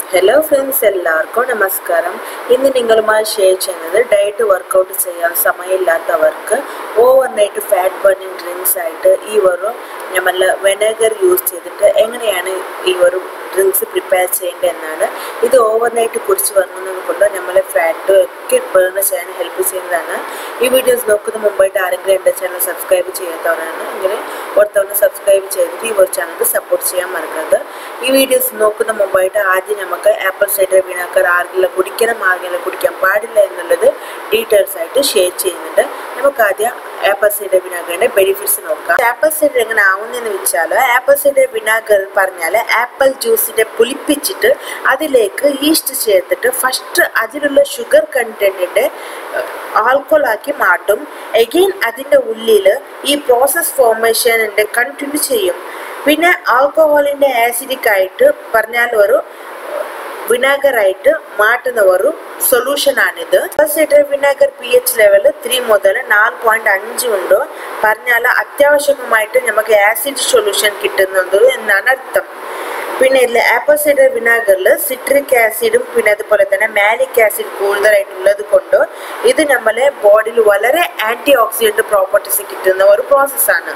hello friends എല്ലാവർക്കും നമസ്കാരം ഇന്ന് നിങ്ങളുമായി ഷെയർ ചെയ്യുന്നത് ഡയറ്റ് വർക്കൗട്ട് ചെയ്യാൻ സമയമില്ലാത്തവർക്ക് overnight fat burning drinks ആയിട്ട് ഈ ഒരു നമ്മൾ വെനഗർ യൂസ് ചെയ്തിട്ട് എങ്ങനെയാണ് ഈ ഒരു ഡ്രിങ്ക്സ് പ്രിപ്പയർ ചെയ്യേണ്ടത് എന്നാണ് ഇത് ഓവർ നൈറ്റ് കുടിച്ച് വരുന്നത് കൊണ്ട് നമ്മളെ ഫാറ്റ് ഒക്കെ ബേൺ ചെയ്യാൻ ഹെൽപ്പ് ചെയ്യുന്നതാണ് ഈ വീഡിയോസ് നോക്കുന്ന മുമ്പായിട്ട് ആരെങ്കിലും എൻ്റെ ചാനൽ സബ്സ്ക്രൈബ് ചെയ്യാത്തവരാണ് എങ്കിൽ ഓർത്തവന് സബ്സ്ക്രൈബ് ചെയ്തിട്ട് ഈ ഒരു ചാനൽ സപ്പോർട്ട് ചെയ്യാൻ മറക്കരുത് ഈ വീഡിയോസ് നോക്കുന്ന മുമ്പായിട്ട് ആദ്യം നമുക്ക് ആപ്പിൾ സൈഡർ വിനാക്കർ ആർക്കെല്ലാം കുടിക്കണം ആർക്കെല്ലാം കുടിക്കാൻ പാടില്ല എന്നുള്ളത് ഡീറ്റെയിൽസ് ആയിട്ട് ഷെയർ ചെയ്യുന്നുണ്ട് നമുക്ക് ആദ്യം ആപ്പിൾ സൈഡർ വിനാഗറിന്റെ ബെനിഫിറ്റ്സ് നോക്കാം ആപ്പിൾ സൈഡർ എങ്ങനെ ആവുന്നതെന്ന് വെച്ചാൽ ആപ്പിൾ സൈഡർ വിനാഗർ പറഞ്ഞാൽ ആപ്പിൾ ജ്യൂസിനെ പുളിപ്പിച്ചിട്ട് അതിലേക്ക് ഈസ്റ്റ് ചേർത്തിട്ട് ഫസ്റ്റ് അതിലുള്ള ഷുഗർ കണ്ടന്റിന്റെ ആൽക്കോൾ ആക്കി മാറ്റും എഗെയിൻ അതിൻ്റെ ഉള്ളിൽ ഈ പ്രോസസ് ഫോർമേഷൻ്റെ കണ്ടിന്യൂ ചെയ്യും പിന്നെ ആൽക്കഹോളിൻ്റെ ആസിഡിക് ആയിട്ട് പറഞ്ഞാൽ ഒരു വിനാഗറായിട്ട് മാറ്റുന്ന ഒരു സൊല്യൂഷനാണിത് cider vinegar P H level three മുതൽ നാല് പോയിന്റ് അഞ്ച് ഉണ്ട് പറഞ്ഞാൽ അത്യാവശ്യമായിട്ട് നമുക്ക് ആസിഡ് സൊല്യൂഷൻ കിട്ടുന്നത് എന്നാണ് അർത്ഥം പിന്നെ ഇതിൽ ആപ്പിൾ സൈഡർ വിനാഗറിൽ സിട്രിക് ആസിഡും പിന്നെ അതുപോലെ തന്നെ മാലിക് ആസിഡ് കൂടുതലായിട്ടുള്ളത് കൊണ്ട് ഇത് നമ്മളെ ബോഡിയിൽ വളരെ ആൻറ്റി ഓക്സിഡന്റ് പ്രോപ്പർട്ടീസ് കിട്ടുന്ന ഒരു പ്രോസസ്സാണ്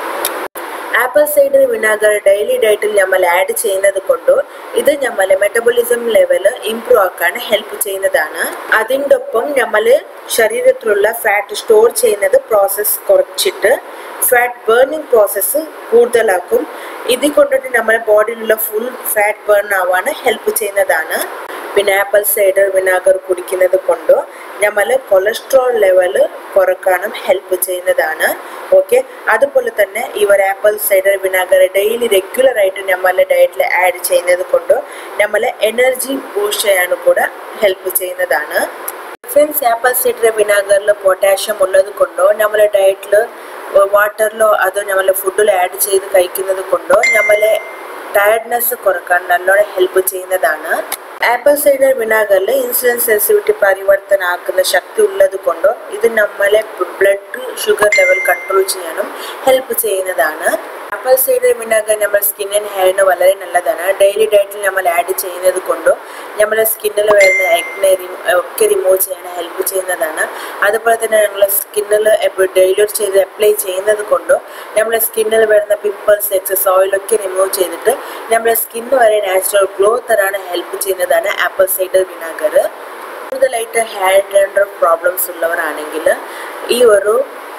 ആപ്പിൾ സൈഡർ വിനാഗർ ഡെയിലി ഡയറ്റിൽ നമ്മൾ ആഡ് ചെയ്യുന്നത് കൊണ്ട് ഇത് നമ്മളെ മെറ്റബോളിസം ലെവൽ ഇംപ്രൂവ് ആക്കാൻ ഹെൽപ്പ് ചെയ്യുന്നതാണ് അതിൻ്റെ ഒപ്പം നമ്മൾ ശരീരത്തിലുള്ള ഫാറ്റ് സ്റ്റോർ ചെയ്യുന്നത് പ്രോസസ്സ് കുറച്ചിട്ട് ഫാറ്റ് ബേണിംഗ് പ്രോസസ്സ് കൂടുതലാക്കും ഇത് കൊണ്ടിട്ട് നമ്മുടെ ബോഡിയിലുള്ള ഫുൾ ഫാറ്റ് ബേൺ ആവാൻ ഹെൽപ്പ് ചെയ്യുന്നതാണ് പിന്നെ ആപ്പിൾ സൈഡർ വിനാഗർ കുടിക്കുന്നത് കൊണ്ട് നമ്മൾ കൊളസ്ട്രോൾ ലെവൽ കുറക്കാനും ഹെൽപ്പ് ചെയ്യുന്നതാണ് ഓക്കെ അതുപോലെ തന്നെ ഇവർ apple cider vinegar daily regular ആയിട്ട് നമ്മളെ ഡയറ്റിൽ ആഡ് ചെയ്യുന്നത് കൊണ്ട് നമ്മളെ എനർജി ബൂസ്റ്റ് ചെയ്യാനും കൂടെ ഹെൽപ്പ് ചെയ്യുന്നതാണ് ഫ്രണ്ട്സ് ആപ്പിൾ സൈഡർ വിനാഗറിൽ പൊട്ടാഷ്യം ഉള്ളത് കൊണ്ടോ നമ്മളെ ഡയറ്റിൽ വാട്ടറിലോ അതോ നമ്മളെ ഫുഡിൽ ആഡ് ചെയ്ത് കഴിക്കുന്നത് കൊണ്ടോ നമ്മളെ ടയർഡ്നെസ് കുറക്കാൻ നല്ലോണം ഹെൽപ്പ് ചെയ്യുന്നതാണ് ആപ്പിൾ സൈഡർ വിനാഗറിൽ ഇൻസുലിൻ സെൻസിറ്റിവിറ്റി പരിവർത്തനാക്കുന്ന ശക്തി ഉള്ളത് കൊണ്ടോ ഇത് നമ്മളെ ബ്ലഡ് ഷുഗർ ലെവൽ കൺട്രോൾ ചെയ്യാനും ഹെൽപ്പ് ചെയ്യുന്നതാണ് ആപ്പിൾ സൈഡർ വിനാഗർ നമ്മുടെ സ്കിന്നിന് ഹെയറിന് വളരെ നല്ലതാണ് ഡെയിലി ഡയറ്റിൽ നമ്മൾ ആഡ് ചെയ്യുന്നത് കൊണ്ടോ നമ്മുടെ സ്കിന്നിൽ വരുന്ന എഗ്നെ ഒക്കെ റിമൂവ് ചെയ്യാൻ ഹെൽപ്പ് ചെയ്യുന്നതാണ് അതുപോലെ തന്നെ നമ്മളെ സ്കിന്നിൽ ഡെയിലി ചെയ്ത് അപ്ലൈ ചെയ്യുന്നത് കൊണ്ടോ നമ്മുടെ സ്കിന്നിൽ വരുന്ന പിമ്പിൾസ് എക്സസ് ഓയിലൊക്കെ റിമൂവ് ചെയ്തിട്ട് നമ്മുടെ സ്കിന്ന് വരെ നാച്ചുറൽ ഗ്ലോ തരാൻ ഹെൽപ്പ് ചെയ്യുന്നതാണ് ആപ്പിൾ സൈഡർ വിനാഗർ കൂടുതലായിട്ട് ഹെയർ ഡാൻഡ്രഫ് പ്രോബ്ലംസ് ഉള്ളവരാണെങ്കിൽ ഈ ഒരു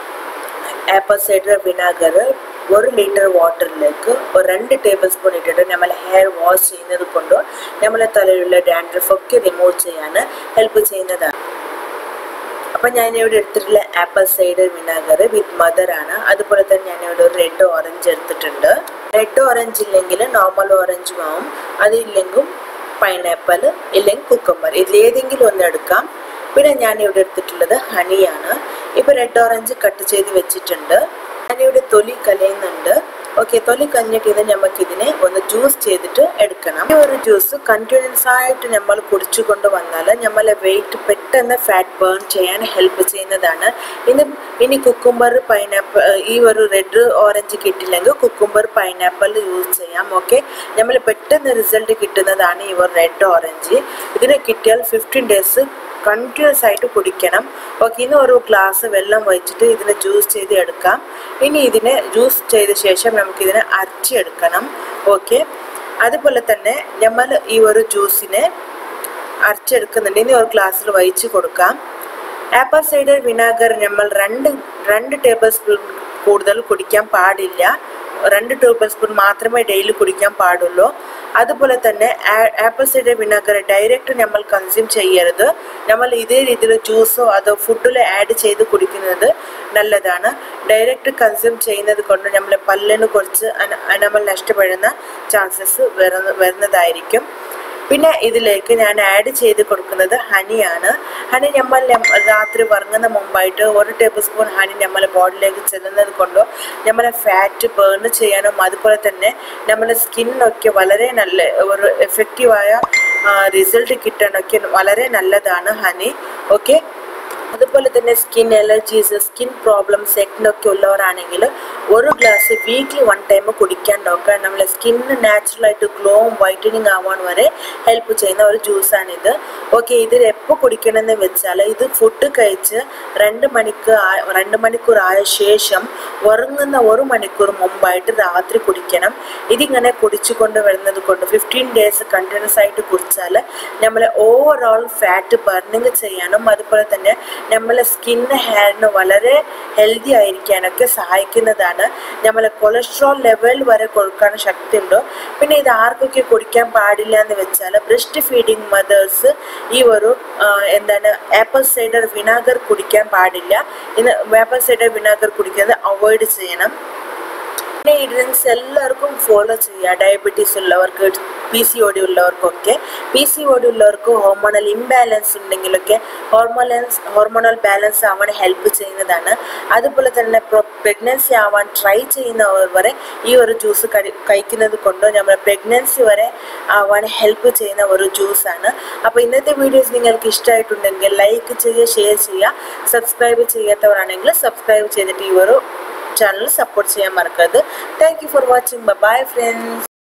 ആപ്പിൾ സൈഡർ വിനാഗർ ഒരു ലിറ്റർ വാട്ടറിലേക്ക് ഒരു രണ്ട് ടേബിൾ സ്പൂൺ ഇട്ടിട്ട് നമ്മൾ ഹെയർ വാഷ് ചെയ്യുന്നത് കൊണ്ടോ നമ്മളെ തലയിലുള്ള ഡാൻഡ്രഫ് ഒക്കെ റിമൂവ് ചെയ്യാൻ ഹെൽപ്പ് ചെയ്യുന്നതാണ് അപ്പം ഞാനിവിടെ എടുത്തിട്ടുള്ള apple cider vinegar with mother ആണ് അതുപോലെ തന്നെ ഞാനിവിടെ ഒരു റെഡ് ഓറഞ്ച് എടുത്തിട്ടുണ്ട് റെഡ് ഓറഞ്ച് ഇല്ലെങ്കിൽ നോർമൽ ഓറഞ്ചും ആവും അതില്ലെങ്കിൽ പൈനാപ്പിൾ ഇല്ലെങ്കിൽ കുക്കമ്പർ ഇതിലേതെങ്കിലും ഒന്ന് എടുക്കാം പിന്നെ ഞാനിവിടെ എടുത്തിട്ടുള്ളത് ഹണിയാണ് ഇപ്പോൾ റെഡ് ഓറഞ്ച് കട്ട് ചെയ്ത് വെച്ചിട്ടുണ്ട് ഞാനിവിടെ തൊലി കലയുന്നുണ്ട് ഓക്കെ തൊലി കഞ്ഞിട്ട് ഇത് നമുക്ക് ഇതിനെ ഒന്ന് ജ്യൂസ് ചെയ്തിട്ട് എടുക്കണം ഈ ഒരു ജ്യൂസ് കണ്ടിന്യൂസ് ആയിട്ട് നമ്മൾ കുടിച്ചു കൊണ്ട് വന്നാൽ നമ്മളെ വെയിറ്റ് പെട്ടെന്ന് ഫാറ്റ് ബേൺ ചെയ്യാൻ ഹെൽപ്പ് ചെയ്യുന്നതാണ് ഇനി ഇനി കുക്കുംബർ പൈനാപ്പിൾ ഈ ഒരു റെഡ് ഓറഞ്ച് കിട്ടില്ലെങ്കിൽ കുക്കുംബർ പൈനാപ്പിൾ യൂസ് ചെയ്യാം ഓക്കെ നമ്മൾ പെട്ടെന്ന് റിസൾട്ട് കിട്ടുന്നതാണ് ഈ ഒരു റെഡ് ഓറഞ്ച് ഇതിന് കിട്ടിയാൽ ഫിഫ്റ്റീൻ ഡേയ്സ് കണ്ടിന്യൂസ് ആയിട്ട് കുടിക്കണം ഓക്കെ ഇന്ന് ഒരു ഗ്ലാസ് വെള്ളം ഒഴിച്ചിട്ട് ഇതിനെ ജ്യൂസ് ചെയ്ത് എടുക്കാം ഇനി ഇതിനെ ജ്യൂസ് ചെയ്ത ശേഷം നമുക്കിതിനെ അരച്ചെടുക്കണം ഓക്കെ അതുപോലെ തന്നെ നമ്മൾ ഈ ഒരു ജ്യൂസിനെ അരച്ചെടുക്കുന്നുണ്ട് ഇനി ഒരു ഗ്ലാസ്സിൽ വഹിച്ച് കൊടുക്കാം ആപ്പിൾ സൈഡർ വിനാഗർ നമ്മൾ രണ്ട് രണ്ട് ടേബിൾ സ്പൂൺ കൂടുതൽ കുടിക്കാൻ പാടില്ല രണ്ട് ടേബിൾ സ്പൂൺ മാത്രമേ ഡെയിലി കുടിക്കാൻ പാടുള്ളൂ അതുപോലെ തന്നെ ആപ്പിൾ സൈഡർ വിനാഗർ ഡയറക്റ്റ് നമ്മൾ കൺസ്യൂം ചെയ്യരുത് നമ്മൾ ഇതേ രീതിയിൽ ജ്യൂസോ അതോ ഫുഡിൽ ആഡ് ചെയ്ത് കുടിക്കുന്നത് നല്ലതാണ് ഡയറക്റ്റ് കൺസ്യൂം ചെയ്യുന്നത് കൊണ്ട് നമ്മളെ പല്ലിന് കുറച്ച് നമ്മൾ നഷ്ടപ്പെടുന്ന ചാൻസസ് വരുന്ന വരുന്നതായിരിക്കും പിന്നെ ഇതിലേക്ക് ഞാൻ ആഡ് ചെയ്ത് കൊടുക്കുന്നത് ഹണിയാണ് ഹണി നമ്മൾ രാത്രി ഉറങ്ങുന്ന മുമ്പായിട്ട് ഒരു ടേബിൾ സ്പൂൺ ഹണി നമ്മളെ ബോഡിയിലേക്ക് ചെല്ലുന്നത് കൊണ്ടോ നമ്മളെ ഫാറ്റ് ബേൺ ചെയ്യാനും അതുപോലെ തന്നെ നമ്മളെ സ്കിന്നൊക്കെ വളരെ നല്ല ഒരു എഫക്റ്റീവായ റിസൾട്ട് കിട്ടാനൊക്കെ വളരെ നല്ലതാണ് ഹണി ഓക്കെ അതുപോലെ തന്നെ സ്കിൻ അലർജീസ് സ്കിൻ പ്രോബ്ലംസ് എക്നൊക്കെ ഉള്ളവരാണെങ്കിൽ ഒരു ഗ്ലാസ് വീക്ക്ലി വൺ ടൈം കുടിക്കാൻ നോക്കുക നമ്മളെ സ്കിന്ന് നാച്ചുറലായിട്ട് ഗ്ലോവും വൈറ്റനിങ് ആവാൻ വരെ ഹെൽപ്പ് ചെയ്യുന്ന ഒരു ജ്യൂസാണിത് ഓക്കെ ഇത് എപ്പോൾ കുടിക്കണമെന്ന് വെച്ചാൽ ഇത് ഫുഡ് കഴിച്ച് രണ്ട് മണിക്കൂർ രണ്ട് മണിക്കൂർ ആയ ശേഷം ഉറങ്ങുന്ന ഒരു മണിക്കൂർ മുമ്പായിട്ട് രാത്രി കുടിക്കണം ഇതിങ്ങനെ കുടിച്ചുകൊണ്ട് വരുന്നത് കൊണ്ട് ഫിഫ്റ്റീൻ ഡേയ്സ് കണ്ടിന്യൂസ് ആയിട്ട് കുടിച്ചാൽ നമ്മളെ ഓവറോൾ ഫാറ്റ് ബർണിങ് ചെയ്യാനും അതുപോലെ തന്നെ നമ്മളെ സ്കിന്ന് ഹെയറിന് വളരെ ഹെൽത്തി ആയിരിക്കാനൊക്കെ സഹായിക്കുന്നതാണ് നമ്മളെ കൊളസ്ട്രോൾ ലെവൽ വരെ കൊടുക്കാൻ ശക്തി ഉണ്ടോ പിന്നെ ഇത് ആർക്കൊക്കെ കുടിക്കാൻ പാടില്ല എന്ന് വെച്ചാൽ ബ്രസ്റ്റ് ഫീഡിങ് മദേഴ്സ് ഈ ഒരു ആ, എന്താണ് ആപ്പിൾ സൈഡർ വിനാഗർ കുടിക്കാൻ പാടില്ല ഇന്ന് ആപ്പിൾ സൈഡർ വിനാഗർ കുടിക്കുന്നത് അവോയ്ഡ് ചെയ്യണം പിന്നെ ഈ ഡ്രിങ്ക്സ് എല്ലാവർക്കും ഫോളോ ചെയ്യുക ഡയബറ്റീസ് ഉള്ളവർക്ക് പി സി ഒ ഡി ഉള്ളവർക്കൊക്കെ പി സി ഒ ഡി ഉള്ളവർക്ക് ഹോർമോണൽ ഇംബാലൻസ് ഉണ്ടെങ്കിലൊക്കെ ഹോർമോണൽസ് ഹോർമോണൽ ബാലൻസ് ആവാൻ ഹെൽപ്പ് ചെയ്യുന്നതാണ് അതുപോലെ തന്നെ പ്രഗ്നൻസി ആവാൻ ട്രൈ ചെയ്യുന്നവർ വരെ ഈ ഒരു ജ്യൂസ് കഴി കഴിക്കുന്നത് കൊണ്ട് നമ്മുടെ പ്രഗ്നൻസി വരെ ആവാൻ ഹെൽപ്പ് ചെയ്യുന്ന ഒരു ജ്യൂസാണ് അപ്പോൾ ഇന്നത്തെ വീഡിയോസ് നിങ്ങൾക്ക് ഇഷ്ടമായിട്ടുണ്ടെങ്കിൽ ലൈക്ക് ചെയ്യുക ഷെയർ ചെയ്യുക സബ്സ്ക്രൈബ് ചെയ്യാത്തവരാണെങ്കിൽ സബ്സ്ക്രൈബ് ചെയ്തിട്ട് ഈ ഒരു ചാനൽ സപ്പോർട്ട് ചെയ്യാൻ മറക്കരുത് thank you for watching bye friends